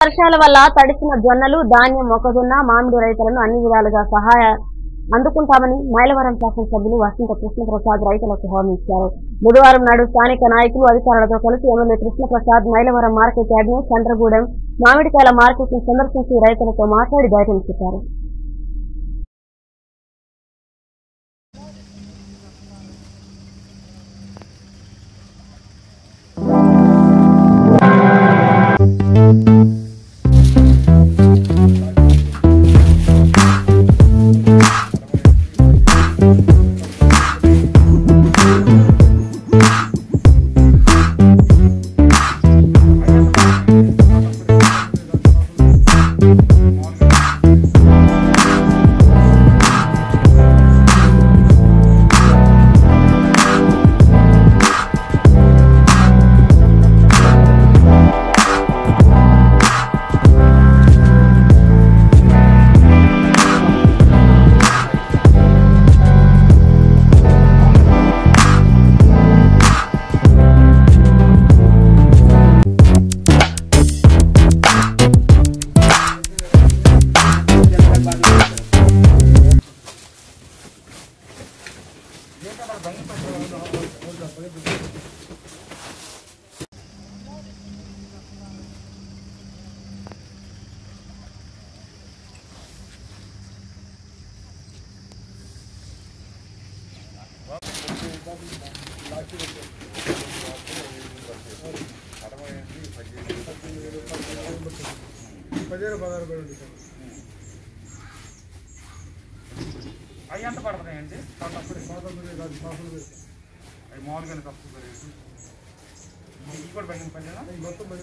వర్షాల వల్ల తడిసిన జొన్నలు ధాన్యం మొక్కజొన్న మామిడి రైతులను అన్ని విధాలుగా సహాయ అందుకుంటామని మైలవరం శాసనసభ్యులు వసంత కృష్ణప్రసాద్ రైతులకు హామీ ఇచ్చారు బుధవారం నాడు స్థానిక నాయకులు అధికారులతో కలిసి ఎమ్మెల్యే కృష్ణప్రసాద్ మైలవరం మార్కెట్ యార్డ్ను చంద్రగూడెం మామిడికాయల మార్కెట్ ను సందర్శించి రైతులతో మాట్లాడి ధైర్యం చెప్పారు పదిహేను పదహారు పడి ఉంటుంది అవి ఎంత పడుతున్నాయండి అప్పుడు స్వాతంత్రం కాదు స్వాతంత్రం అవి మామూలుగా తప్పు ఇవి కూడా పడిన పని మొత్తం పది